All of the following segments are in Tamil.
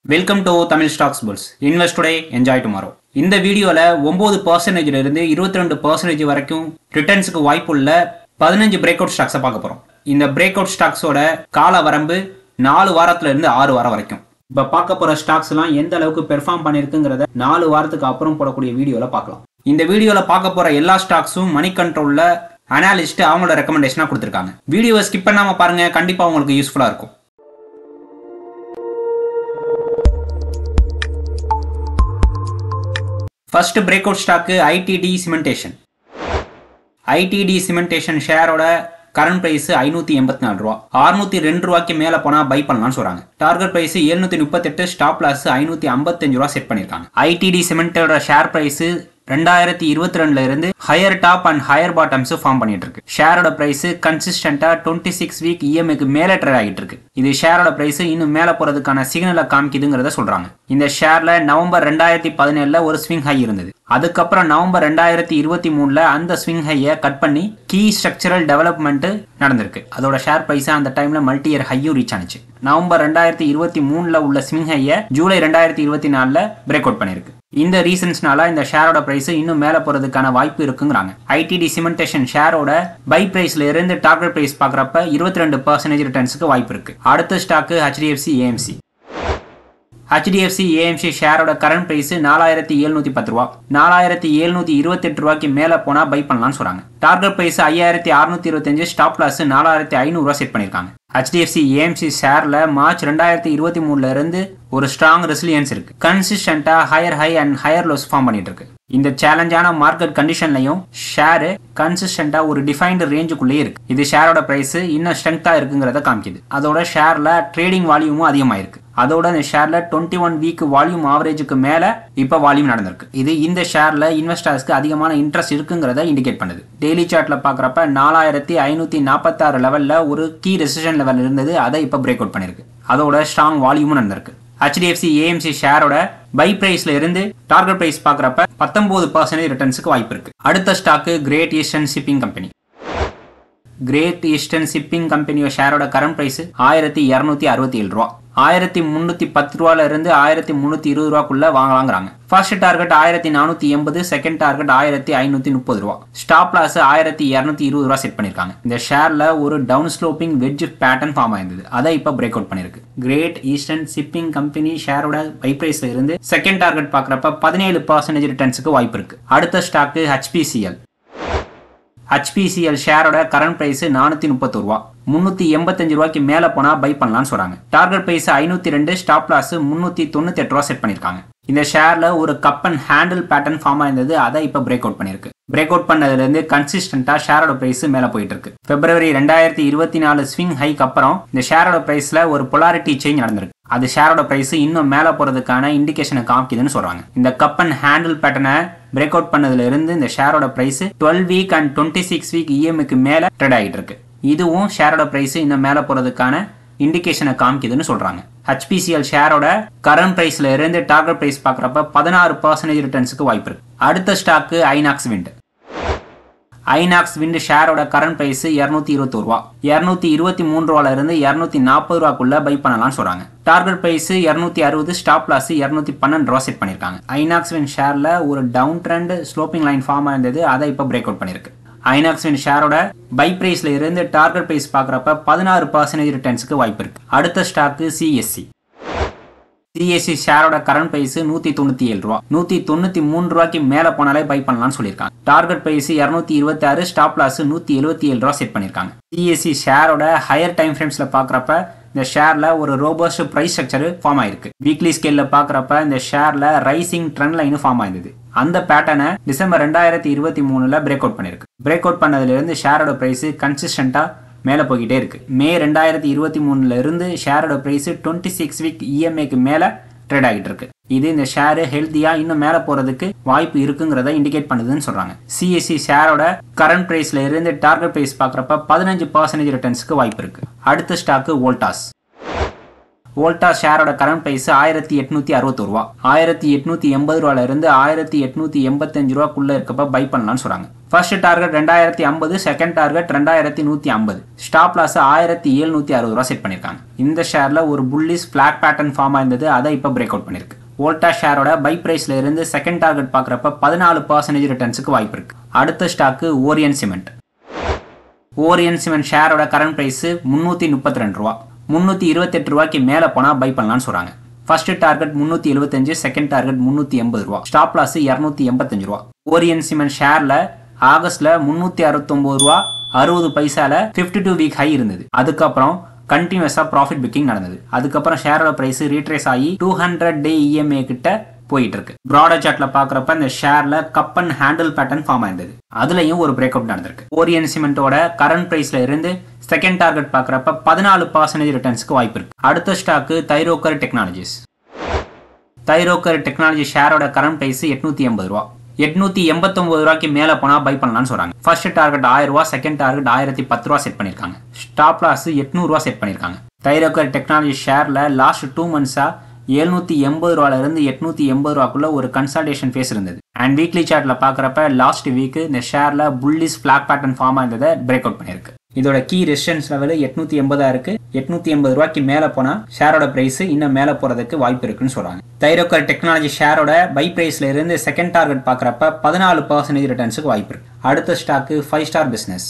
Welcome to Tamil stocks bulls invest today enjoy tomorrow இந்த வீடியோவில் ஒம்பது பர்சன்டேஜ்ல இருந்து இருபத்தி ரெண்டு பர்சன்டேஜ் வரைக்கும் ரிட்டர்ன்ஸுக்கு வாய்ப்புள்ள பதினஞ்சு பிரேக் அவுட் ஸ்டாக்ஸை பார்க்க போகிறோம் இந்த பிரேக் அவுட் ஸ்டாக்ஸோட கால வரம்பு நாலு வாரத்துல இருந்து ஆறு வாரம் வரைக்கும் இப்போ பார்க்க போகிற ஸ்டாக்ஸ்லாம் எந்த அளவுக்கு பெர்ஃபார்ம் பண்ணியிருக்குங்கிறத நாலு வாரத்துக்கு அப்புறம் போடக்கூடிய வீடியோவில் பார்க்கலாம் இந்த வீடியோவில் பார்க்க போகிற எல்லா ஸ்டாக்ஸும் மணி கண்ட்ரோலில் அனாலிஸ்ட் அவங்களோட ரெக்கமெண்டேஷனாக கொடுத்துருக்காங்க வீடியோவை ஸ்கிப் பண்ணாமல் பாருங்கள் கண்டிப்பாக உங்களுக்கு யூஸ்ஃபுல்லாக இருக்கும் first breakout stock ITD cementation ITD cementation ஷேரோட கரண்ட் பிரைஸ் ஐநூத்தி எண்பத்தி நாலு ரூபா அறுநூத்தி ரெண்டு ரூபாய்க்கு மேல போனா பை பண்ணலாம்னு சொல்றாங்க டார்கெட் பிரைஸ் எழுநூத்தி முப்பத்தெட்டு ஸ்டாப் லாஸ் ஐநூத்தி ஐம்பத்தஞ்சு ரூபா செட் பண்ணிருக்காங்க ஐடிடி சிமெண்டோட ஷேர் பிரைஸ் ரெண்டாயிரத்தி இருபத்தி ரெண்டுல இருந்து higher top and higher bottoms form பண்ணிட்டு இருக்கு ஷேரோட பிரைஸ் கன்சிஸ்டன்டா டுவெண்ட்டி சிக்ஸ் வீக் இஎம்ஐக்கு மேல ட்ரேட் ஆகிட்டு இருக்கு இது ஷேரோட பிரைஸ் இன்னும் மேல போறதுக்கான சிக்னலை காமிக்குதுங்கிறத சொல்றாங்க இந்த ஷேர்ல நவம்பர் ரெண்டாயிரத்தி பதினேழுல ஒரு ஸ்விங் ஹை இருந்தது அதுக்கப்புறம் நவம்பர் ரெண்டாயிரத்தி இருபத்தி மூணுல அந்த ஸ்விங் ஹையை கட் பண்ணி கீ ஸ்ட்ரக்சரல் டெவலப்மெண்ட் நடந்திருக்கு அதோட ஷேர் பிரைஸ் அந்த டைம்ல மல்டி இயர் ஹையும் ரீச் ஆனிச்சு நவம்பர் ரெண்டாயிரத்தி இருபத்தி மூணுல உள்ள ஸ்விங் ஹையை ஜூலை ரெண்டாயிரத்தி இருபத்தி நாலுல பிரேக் அவுட் பண்ணிருக்கு இந்த ரீசன்ஸ்னால இந்த ஷேரோட பிரைஸ் இன்னும் மேல போறதுக்கான வாய்ப்பு இருக்குங்கிறாங்க ஐடிடி சிமெண்டேஷன் ஷேரோட பை பிரைஸ்ல இருந்து டார்கெட் பிரைஸ் பாக்குறப்ப இருபத்தி ரெண்டு பர்சன்டேஜ் ரிட்டர்ன்ஸுக்கு வாய்ப்பு இருக்கு அடுத்த stock HDFC AMC HDFC AMC ஷேரோட கரண்ட் பிரைஸ் நாலாயிரத்தி எழுநூத்தி பத்து ரூபா நாலாயிரத்தி எழுநூத்தி இருபத்தெட்டு ரூபாய்க்கு மேல போனா பை பண்ணலாம்னு சொல்றாங்க டார்கெட் பிரைஸ் ஐயாயிரத்தி அறுநூத்தி இருபத்தஞ்சு ஸ்டாப் லாஸ் நாலாயிரத்தி ஐநூறு ரூபா செட் பண்ணிருக்காங்க ஹெச்டிஎஃப்சி ஏஎம்சி ஷேர்ல மார்ச் ரெண்டாயிரத்தி இருபத்தி மூணுல இருந்து ஒரு ஸ்ட்ராங் ரெசிலியன்ஸ் இருக்கு கன்சிஸ்டன்டா higher high and higher lows form பண்ணிட்டு இருக்கு இந்த சேலஞ்சான மார்க்கெட் கண்டிஷன்லையும் ஷேரு கன்சிஸ்டன்டா ஒரு டிஃபைன்டு ரேஞ்சுக்குள்ளேயே இருக்கு இது ஷேரோட பிரைஸ் இன்னும் ஸ்ட்ரென்த்தா இருக்குங்கிறத காமிக்குது அதோட ஷேர்ல ட்ரேடிங் வால்யூமும் அதிகமாயிருக்கு அதோட இந்த ஷேர்ல டுவெண்ட்டி ஒன் வீக் வால்யூம் ஆவரேஜுக்கு மேல இப்ப வால்யூம் நடந்திருக்கு இது இந்த ஷேர்ல இன்வெஸ்டர்ஸ்க்கு அதிகமான இன்ட்ரெஸ்ட் இருக்குங்கிறத இண்டிகேட் பண்ணுது டெய்லி சார்ட்ல பாக்குறப்ப நாலாயிரத்தி ஐநூத்தி நாற்பத்தாறு லெவல்ல ஒரு கீ ரெசிஷன் லெவல் இருந்தது அதை இப்ப பிரேக் அவுட் பண்ணிருக்கு அதோட ஸ்ட்ராங் வால்யூமும் நடந்திருக்கு ஹெச்டிஎஃப்சி ஏஎம்சி ஷேரோட பை பிரைஸ்ல இருந்து டார்கெட் பிரைஸ் பாக்குறப்ப பத்தொன்பது பர்சன்டேஜ் ரிட்டர்ன்ஸுக்கு வாய்ப்பு இருக்கு அடுத்த stock Great Eastern Shipping company Great Eastern Shipping கம்பெனியோட ஷேரோட கரண்ட் பிரைஸ் ஆயிரத்தி இரநூத்தி அறுபத்தி ஏழு ரூபா ஆயிரத்தி முந்நூற்றி பத்து ரூபால இருந்து ஆயிரத்தி முந்நூற்றி இருபது ரூபாக்குள்ள வாங்கலாங்கிறாங்க ஃபர்ஸ்ட் டார்கெட் ஆயிரத்தி நானூற்றி எண்பது செகண்ட் டார்கெட் ஆயிரத்தி ஐநூற்றி முப்பது ரூபா ஸ்டாப் லாஸ் ஆயிரத்தி இரநூத்தி இருபது ரூபா செட் பண்ணியிருக்காங்க இந்த ஷேரில் ஒரு down sloping wedge pattern form ஆயிருந்தது அதை இப்போ பிரேக் அவுட் பண்ணிருக்கு கிரேட் ஈஸ்டர்ன் ஷிப்பிங் கம்பெனி ஷேரோட பை பிரைஸ்ல இருந்து செகண்ட் டார்கெட் பார்க்குறப்ப பதினேழு பர்சன்டேஜ் ரிட்டர்ன்ஸுக்கு வாய்ப்பு இருக்கு அடுத்த ஸ்டாக்கு ஹெச்பிசிஎல் ஹெச்பிசிஎல் ஷேரோட கரண்ட் பிரைஸ் நானூத்தி முப்பத்தொரு ரூபா முன்னூத்தி எண்பத்தஞ்சு ரூபாய்க்கு மேல போனா பை பண்ணலாம்னு சொல்றாங்க டார்கெட் பிரைஸ் ஐநூத்தி ரெண்டு ஸ்டாப் லாஸ் முன்னூத்தி தொண்ணூத்தி எட்டு ரூபா செட் பண்ணிருக்காங்க இந்த ஷேர்ல ஒரு cup and handle pattern form ஆயிருந்தது அதை இப்ப பிரேக் அவுட் பண்ணிருக்கு பிரேக் அவுட் பண்ணதுல இருந்து கன்சிஸ்டன்டா ஷேரோட பிரைஸ் மேல போயிட்டு இருக்கு பிப்ரவரி ரெண்டாயிரத்தி இருபத்தி நாலு ஸ்விங் ஹைக்கு அப்புறம் இந்த ஷேரோட பிரைஸ்ல ஒரு பொலாரிட்டி சேஞ்ச் நடந்திருக்கு அது ஷேரோட பிரைஸ் இன்னும் மேல போறதுக்கான இண்டிகேஷனை காமிக்குதுன்னு சொல்றாங்க இந்த கப் அண்ட் ஹேண்டில் பேட்டர்னை பிரேக் அவுட் பண்ணதுல இருந்து இந்த ஷேரோட price twelve week and twenty six week இஎம்ஐக்கு மேல ட்ரேட் ஆகிட்டு இருக்கு இதுவும் ஷேரோட பிரைஸ் இன்னும் மேல போறதுக்கான இண்டிகேஷனை காமிக்குதுன்னு சொல்றாங்க ஹெச்பிசிஎல் ஷேரோட கரண்ட் பிரைஸ்ல இருந்து டார்கெட் பிரைஸ் பாக்குறப்ப பதினாறு பர்சன்டேஜ் ரிட்டர்ன்ஸுக்கு வாய்ப்பு இருக்கு அடுத்த stock Inox Wind Inox Wind ஷேரோட கரண்ட் பிரைஸ் இரநூத்தி இருபத்தோரு ரூபா இரநூத்தி இருபத்தி மூணு ரூபால இருந்து இரநூத்தி நாற்பது ரூபாக்குள்ள பை பண்ணலாம்னு சொல்றாங்க டார்கெட் பிரைஸ் இரநூத்தி அறுபது ஸ்டாப் லாஸ் இரநூத்தி பன்னெண்டு ரூபா செட் பண்ணிருக்காங்க ஐநாக்ஸ் வின் ஷேர்ல ஒரு down trend sloping line form ஆயிருந்தது அதை இப்போ பிரேக் அவுட் பண்ணிருக்கு ஐநாக்ஸ் வின் ஷேரோட பை பிரைஸ்ல இருந்து டார்கெட் பிரைஸ் பாக்குறப்ப பதினாறு பர்சன்டேஜ் ரிட்டர்ன்ஸுக்கு வாய்ப்பு இருக்கு அடுத்த ஸ்டாக்கு சிஎஸ்சி சிஎஸ்சி ஷேரோட கரண்ட் பிரைஸ் நூத்தி தொண்ணூத்தி ஏழு ரூபா நூத்தி தொண்ணூத்தி மூணு ரூபாய்க்கு மேல போனாலே பை பண்ணலாம்னு சொல்லியிருக்காங்க டார்கெட் பிரைஸ் இருநூத்தி இருபத்தி ஆறு ஸ்டாப் லாஸ் நூத்தி எழுபத்தி ஏழு ரூபா செட் பண்ணிருக்காங்க சிஎஸ்சி ஷேரோட ஹையர் டைம் ஃப்ரேம்ஸ்ல பாக்குறப்ப இந்த ஷேர்ல ஒரு ரோபோஸ்ட் பிரைஸ் ஸ்ட்ரக்சர் ஃபார்ம் ஆயிருக்கு வீக்லி ஸ்கேல்ல பாக்குறப்ப இந்த ஷேர்ல ரைசிங் ட்ரெண்ட் லைன் ஃபார்ம் ஆயிருந்தது அந்த பேட்டர்னை டிசம்பர் ரெண்டாயிரத்தி இருபத்தி மூணுல பிரேக் அவுட் பண்ணிருக்கு பிரேக் அவுட் பண்ணதுல இருந்து ஷேரோட பிரைஸ் கன்சிஸ்டன்டா மேலே போய்கிட்டே இருக்கு மே ரெண்டாயிரத்தி இருபத்தி மூணுல இருந்து ஷேரோட பிரைஸ் டுவெண்ட்டி சிக்ஸ் வீக் இஎம்ஐக்கு மேல ட்ரேட் ஆகிட்டு இருக்கு இது இந்த ஷேரு ஹெல்த்தியா இன்னும் மேல போறதுக்கு வாய்ப்பு இருக்குங்கிறத இண்டிகேட் பண்ணுதுன்னு சொல்றாங்க சிஎஸ்சி ஷேரோட கரண்ட் பிரைஸ்ல இருந்து டார்கெட் பிரைஸ் பாக்குறப்ப பதினஞ்சு பர்சன்டேஜ் ரிட்டர்ன்ஸ்க்கு வாய்ப்பு இருக்கு அடுத்த ஸ்டாக்கு வோல்டாஸ் வோல்டா ஷேரோட கரண்ட் பிரைஸ் ஆயிரத்தி எட்நூத்தி அறுபத்தொரு ரூபா ஆயிரத்தி எட்நூத்தி எண்பது ரூபால இருந்து ஆயிரத்தி எட்நூத்தி எண்பத்தஞ்சு ரூபாக்குள்ள இருக்கப்ப பை பண்ணலாம்னு சொல்றாங்க ஃபர்ஸ்ட் டார்கெட் ரெண்டாயிரத்தி ஐம்பது செகண்ட் டார்கெட் ரெண்டாயிரத்தி நூற்றி ஐம்பது ஸ்டாப் லாஸ் ஆயிரத்தி எழுநூற்றி அறுபது ரூபா செட் பண்ணியிருக்காங்க இந்த ஷேரில் ஒரு புல்லிஸ் ஃபிளாட் பேட்டர்ன் ஃபார்ம் ஆயிருந்தது அதை இப்போ பிரேக் அவுட் பண்ணியிருக்கு வோல்டா ஷேரோட பை பிரைஸ்ல இருந்து செகண்ட் டார்கெட் பார்க்குறப்ப பதினாலு பர்சன்டேஜ் ரிட்டர்ன்ஸுக்கு வாய்ப்பு இருக்கு அடுத்த stock Orient Cement Orient Cement ஷேரோட கரண்ட் பிரைஸ் முந்நூற்றி முப்பத்தி ரெண்டு ரூபா முந்நூற்றி இருபத்தெட்டு ரூபாய்க்கு மேலே போனால் பை பண்ணலாம்னு சொல்கிறாங்க ஃபர்ஸ்ட் டார்கெட் முந்நூற்றி எழுபத்தஞ்சு செகண்ட் டார்கெட் முந்நூற்றி எண்பது ரூபா ஸ்டாப் லாஸ் இரநூத்தி எண்பத்தஞ்சு ரூபா ஓரியன் சிமெண்ட் ஷேரில் ஆகஸ்ட்ல முந்நூற்றி அறுபத்தொம்போது ரூபா அறுபது பைசால ஃபிஃப்டி டூ வீக் ஹை இருந்தது அதுக்கப்புறம் கண்டினியூஸாக ப்ராஃபிட் புக்கிங் நடந்தது அதுக்கப்புறம் ஷேரோட பிரைஸ் ரீட்ரேஸ் ஆகி டூ ஹண்ட்ரட் டே இஎம்ஏ கிட்ட போயிட்டு இருக்கு ப்ராடர் சார்ட்ல பாக்குறப்ப இந்த ஷேர்ல cup and handle pattern form ஆயிருந்தது அதுலயும் ஒரு பிரேக் அவுட் நடந்திருக்கு ஓரியன் சிமெண்டோட கரண்ட் பிரைஸ்ல இருந்து செகண்ட் டார்கெட் பாக்குறப்ப பதினாலு பர்சன்டேஜ் ரிட்டர்ன்ஸ்க்கு வாய்ப்பு இருக்கு அடுத்த stock Thyrocare Technologies Thyrocare Technology ஷேரோட கரண்ட் பிரைஸ் எட்நூத்தி எண்பது ரூபா எட்நூத்தி எண்பத்தொன்பது ரூபாய்க்கு மேல போனா பை பண்ணலாம்னு சொல்றாங்க ஃபர்ஸ்ட் டார்கெட் ஆயிரம் ரூபா செகண்ட் டார்கெட் ஆயிரத்தி பத்து ரூபா செட் பண்ணிருக்காங்க ஸ்டாப் லாஸ் எட்நூறு ரூபா செட் பண்ணிருக்காங்க தைரோக்கர் டெக்னாலஜி ஷேர்ல லாஸ்ட் டூ மந்த்ஸா எழுநூத்தி எண்பது ரூபால இருந்து எட்நூத்தி எண்பது ரூபாக்குள்ள ஒரு கன்சல்டேஷன் ஃபேஸ் இருந்தது அண்ட் வீக்லி சார்ட்ல பாக்குறப்ப லாஸ்ட் வீக் இந்த ஷேர்ல புல்லிஸ் பிளாக் பேட்டர்ன் ஃபார்ம் ஆயிருந்ததை பிரேக் அவுட் பண்ணிருக்கு இதோட கீ ரெசிஸ்டன்ஸ் லெவல் எட்நூத்தி எண்பதா இருக்கு எட்நூத்தி எண்பது ரூபாய்க்கு மேல போனா ஷேரோட பிரைஸ் இன்னும் மேல போறதுக்கு வாய்ப்பு இருக்குன்னு சொல்றாங்க தைரோக்கர் டெக்னாலஜி ஷேரோட பை பிரைஸ்ல இருந்து செகண்ட் டார்கெட் பாக்குறப்ப பதினாலு பர்சன்டேஜ் ரிட்டர்ன்ஸுக்கு வாய்ப்பு இருக்கு அடுத்த stock Five Star Business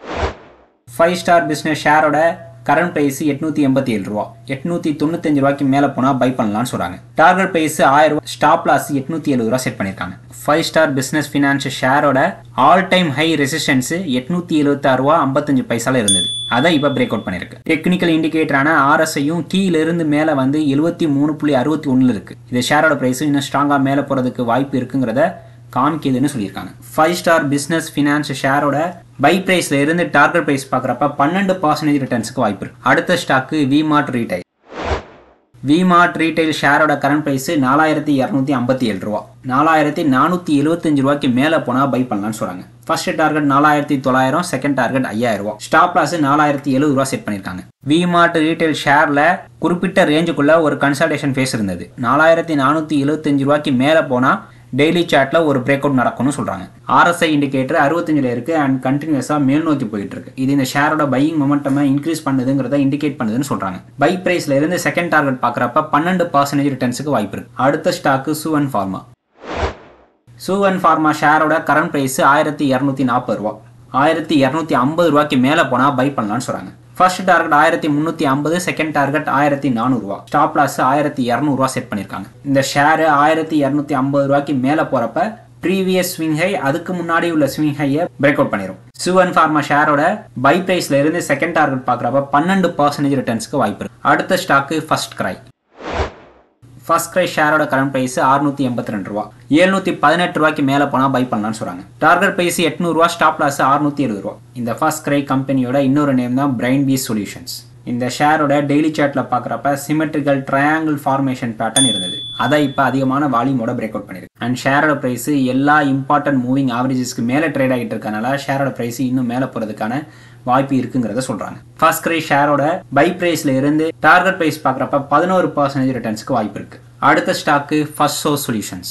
Five Star Business ஷேரோட கரண்ட் பிரைஸ் எட்நூத்தி எண்பத்தி ஏழு ரூபா எட்நூத்தி தொண்ணூத்தஞ்சு ரூபாய்க்கு மேல போனா பை பண்ணலாம்னு சொல்றாங்க டார்கெட் பிரைஸ் ஆயிரம் ரூபாய் ஸ்டாப் லாஸ் எட்நூத்தி எழுபது ரூபா செட் பண்ணிருக்காங்க ஃபைவ் ஸ்டார் பிசினஸ் ஃபினான்ஸ் ஷேரோட ஆல் டைம் ஹை ரெசிஸ்டன்ஸ் எட்நூத்தி எழுபத்தாறு ரூபா ஐம்பத்தஞ்சு பைசால இருந்தது அதை இப்போ பிரேக் அவுட் பண்ணிருக்கு டெக்னிக்கல் இண்டிகேட்டரான ஆர்எஸ்ஐயும் கீழ இருந்து மேல வந்து எழுபத்தி மூணு புள்ளி அறுபத்தி ஒண்ணுல இருக்கு இது ஷேரோட பிரைஸ் இன்னும் ஸ்ட்ராங்கா மேல போறதுக்கு வாய்ப்பு இருக்குங்கிறத காமிக்குதுன்னு சொல்லியிருக்காங்க ஃபைவ் ஸ்டார் பிசினஸ் ஃபினான்ஸ் ஷேரோட பை பிரைஸ்ல இருந்து டார்கெட் பிரைஸ் பார்க்குறப்ப பன்னெண்டு பர்சன்டேஜ் ரிட்டர்ன்ஸ்க்கு வாய்ப்பு இருக்கு அடுத்த stock V Mart retail V Mart retail ஷேரோட கரண்ட் பிரைஸ் நாலாயிரத்தி இரநூத்தி ஐம்பத்தி ஏழு ரூபா நாலாயிரத்தி நானூற்றி எழுபத்தஞ்சு ரூபாய்க்கு மேலே போனால் பை பண்ணலாம்னு சொல்கிறாங்க ஃபர்ஸ்ட் டார்கெட் நாலாயிரத்தி தொள்ளாயிரம் செகண்ட் டார்கெட் ஐயாயிரம் ரூபா ஸ்டாப் லாஸ் நாலாயிரத்தி எழுபது ரூபா செட் பண்ணியிருக்காங்க விமார்ட் ரீட்டைல் ஷேரில் குறிப்பிட்ட ரேஞ்சுக்குள்ள ஒரு கன்சல்டேஷன் ஃபேஸ் இருந்தது நாலாயிரத்தி நானூற்றி எழுபத்தஞ்சு ரூபாய்க்கு மேலே போனால் டெய்லி சார்ட்ல ஒரு பிரேக் அவுட் நடக்கும்னு சொல்றாங்க ஆர்எஸ்ஐ இண்டிகேட்டர் அறுபத்தஞ்சுல இருக்கு அண்ட் கண்டினியூஸா மேல் நோக்கி போயிட்டு இருக்கு இது இந்த ஷேரோட பையிங் மொமெண்டம் இன்க்ரீஸ் பண்ணுதுங்கிறத இண்டிகேட் பண்ணுதுன்னு சொல்றாங்க பை பிரைஸ்ல இருந்து செகண்ட் டார்கெட் பாக்குறப்ப பன்னெண்டு பர்சன்டேஜ் ரிட்டர்ன்ஸுக்கு வாய்ப்பு இருக்கு அடுத்த stock Suven Pharma Suven Pharma ஷேரோட கரண்ட் பிரைஸ் ஆயிரத்தி இரநூத்தி நாற்பது ரூபா ஆயிரத்தி இரநூத்தி ஐம்பது ரூபாய்க்கு மேல போனா பை பண்ணலாம்னு சொல்றாங்க ஃபர்ஸ்ட் டார்கெட் ஆயிரத்தி முந்நூற்றி ஐம்பது செகண்ட் டார்கெட் ஆயிரத்தி நானூறுரூவா ஸ்டாப் லாஸ் ஆயிரத்தி இரநூறுவா செட் பண்ணியிருக்காங்க இந்த ஷேரு ஆயிரத்தி இரநூத்தி ஐம்பது ரூபாய்க்கு மேலே போகிறப்ப ப்ரீவியஸ் ஸ்விங் ஹை அதுக்கு முன்னாடி உள்ள ஸ்விங் ஹையை பிரேக் அவுட் பண்ணிடும் சுவன் ஃபார்மா ஷேரோட பை பிரைஸ்ல இருந்து செகண்ட் டார்கெட் பார்க்குறப்ப பன்னெண்டு பர்சன்டேஜ் ரிட்டர்ன்ஸ்க்கு வாய்ப்பு இருக்கு அடுத்த stock FirstCry FirstCry ஷேரோட கரண்ட் பிரைஸ் அறுநூத்தி எண்பத்தி ரெண்டு ரூபா எழுநூத்தி பதினெட்டு ரூபாய்க்கு மேல போனா பை பண்ணலாம்னு சொல்றாங்க டார்கெட் பிரைஸ் எட்நூறுவா ஸ்டாப் லாஸ் அறுநூத்தி எழுபது ரூபா இந்த ஃபர்ஸ்ட் கிரை கம்பெனியோட இன்னொரு நேம் தான் பிரைன் பி சொல்யூஷன்ஸ் இந்த ஷேரோட டெய்லி சார்ட்ல பாக்குறப்ப சிமெட்ரிக்கல் ட்ரையாங்கிள் ஃபார்மேஷன் பேட்டர்ன் இருந்தது அதை இப்போ அதிகமான வால்யூமோட பிரேக் அவுட் பண்ணிருக்கு அண்ட் ஷேரோட பிரைஸ் எல்லா இம்பார்ட்டன்ட் மூவிங் ஆவரேஜஸ்க்கு மேலே ட்ரேட் ஆகிட்டு இருக்கனால ஷேரோட பிரைஸ் இன்னும் மேலே போறதுக்கான வாய்ப்பு இருக்குங்கிறத சொல்றாங்க ஃபர்ஸ்ட் கிரை ஷேரோட பை பிரைஸ்ல இருந்து டார்கெட் பிரைஸ் பார்க்குறப்ப பதினோரு பர்சன்டேஜ் ரிட்டர்ன்ஸ்க்கு வாய்ப்பு இருக்கு அடுத்த stock Firstsource Solutions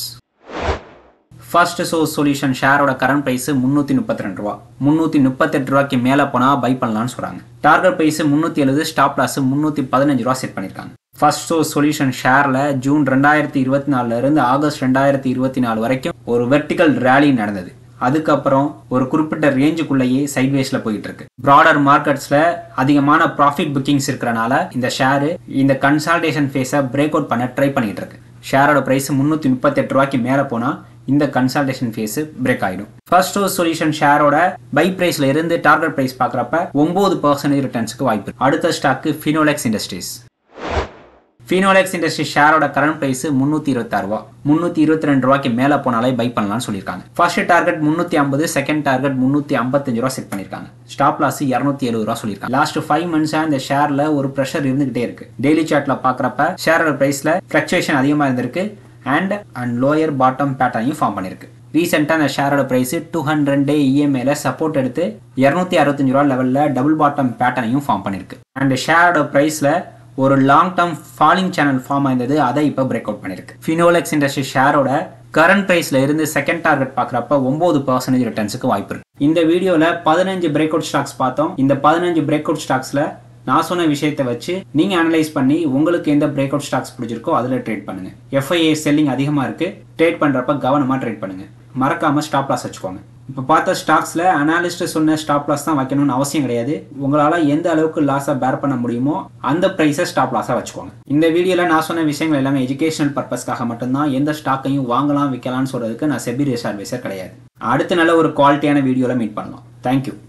Firstsource Solution ஷேரோட கரண்ட் பிரைஸ் முந்நூற்றி முப்பத்தி ரெண்டு ரூபா முந்நூற்றி முப்பத்தெட்டு ரூபாய்க்கு மேலே போனால் பை பண்ணலாம்னு சொல்கிறாங்க டார்கெட் பிரைஸ் முந்நூற்றி எழுபது ஸ்டாப் லாஸ் முந்நூற்றி பதினஞ்சு ரூபா செட் பண்ணியிருக்காங்க ஃபர்ஸ்ட் சோர்ஸ் சொல்யூஷன் ஷேரில் ஜூன் ரெண்டாயிரத்தி இருபத்தி நாலுல இருந்து ஆகஸ்ட் ரெண்டாயிரத்தி இருபத்தி நாலு வரைக்கும் ஒரு வெர்டிக்கல் ரேலி நடந்தது அதுக்கப்புறம் ஒரு குறிப்பிட்ட ரேஞ்சுக்குள்ளேயே சைட்வேஸ்ல போயிட்டு இருக்கு ப்ராடர் மார்க்கெட்ஸ்ல அதிகமான ப்ராஃபிட் புக்கிங்ஸ் இருக்கிறனால இந்த ஷேரு இந்த கன்சால்டேஷன் ஃபேஸை பிரேக் அவுட் பண்ண ட்ரை பண்ணிட்டு இருக்கு ஷேரோட பிரைஸ் முந்நூற்றி முப்பத்தெட்டு ரூபாய்க்கு மேலே போனால் இந்த கன்சல்டேஷன் ஃபேஸ் பிரேக் ஆயிடும் ஃபர்ஸ்ட் சொல்யூஷன் ஷேரோட பை பிரைஸ்ல இருந்து டார்கெட் பிரைஸ் பார்க்குறப்ப ஒன்பது பர்சன்டேஜ் ரிட்டர்ன்ஸ்க்கு வாய்ப்பு இருக்கு. அடுத்த stock Finolex Industries Finolex Industry ஷேரோட கரண்ட் பிரைஸ் முந்நூற்றி இருபத்தாறு ரூபா முந்நூற்றி இருபத்தி ரெண்டு ரூபாய்க்கு மேலே போனாலே பை பண்ணலாம்னு சொல்லியிருக்காங்க ஃபர்ஸ்ட் டார்கெட் முந்நூற்றி ஐம்பது செகண்ட் டார்கெட் முந்நூற்றி ஐம்பத்தஞ்சு ரூபா செட் பண்ணியிருக்காங்க ஸ்டாப் லாஸ் இரநூத்தி எழுபது ரூபா சொல்லியிருக்காங்க லாஸ்ட் ஃபைவ் மந்த்ஸாக இந்த ஷேரில் ஒரு ப்ரெஷர் இருந்துகிட்டே இருக்கு டெய்லி சார்ட்ல பார்க்குறப்ப ஷேரோட பிரைஸில் ஃப்ளக்சுவேஷன் அதிகமாக இருந்திருக்கு அண்ட் அண்ட் லோயர் பாட்டம் பேட்டர்னையும் ஃபார்ம் பண்ணியிருக்கு ரீசெண்டாக அந்த ஷேரோட பிரைஸ் டூ ஹண்ட்ரட் டே இஎம்ஐல சப்போர்ட் எடுத்து இரநூத்தி அறுபத்தஞ்சு ரூபா லெவலில் டபுள் பாட்டம் பேட்டர்னையும் ஃபார்ம் பண்ணியிருக்கு அண்ட் ஷேரோட பிரைஸில் ஒரு long term falling channel form ஆயிருந்தது அதை இப்போ பிரேக் அவுட் பண்ணிருக்கு ஃபினோலெக்ஸ் இண்டஸ்ட்ரி ஷேரோட கரண்ட் பிரைஸ்ல இருந்து செகண்ட் டார்கெட் பார்க்குறப்ப ஒன்பது பர்சன்டேஜ் ரிட்டர்ன்ஸுக்கு வாய்ப்பு இருக்கு இந்த வீடியோவில் பதினஞ்சு பிரேக் அவுட் ஸ்டாக்ஸ் பார்த்தோம் இந்த பதினஞ்சு பிரேக் அவுட் ஸ்டாக்ஸ்ல நான் சொன்ன விஷயத்தை வச்சு நீங்க அனலைஸ் பண்ணி உங்களுக்கு எந்த பிரேக் அவுட் ஸ்டாக்ஸ் பிடிச்சிருக்கோ அதில் ட்ரேட் பண்ணுங்க எஃப்ஐஏ செல்லிங் அதிகமா இருக்கு ட்ரேட் பண்றப்ப கவனமா ட்ரேட் பண்ணுங்க மறக்காம ஸ்டாப் லாஸ் வச்சுக்கோங்க இப்போ பார்த்த ஸ்டாக்ஸ்ல அனாலிஸ்ட் சொன்ன ஸ்டாப் லாஸ் தான் வைக்கணும்னு அவசியம் கிடையாது உங்களால எந்த அளவுக்கு லாஸை பேர் பண்ண முடியுமோ அந்த ப்ரைஸை ஸ்டாப் லாஸா வச்சுக்கோங்க இந்த வீடியோல நான் சொன்ன விஷயங்கள் எல்லாமே எஜுகேஷனல் பர்பஸ்க்காக மட்டும்தான் எந்த ஸ்டாக்கையும் வாங்கலாம் விற்கலாம்னு சொல்றதுக்கு நான் செபி ரிசர்ச் அட்வைசர் கிடையாது அடுத்த நல்ல ஒரு குவாலிட்டியான வீடியோல மீட் பண்ணலாம் தேங்க்யூ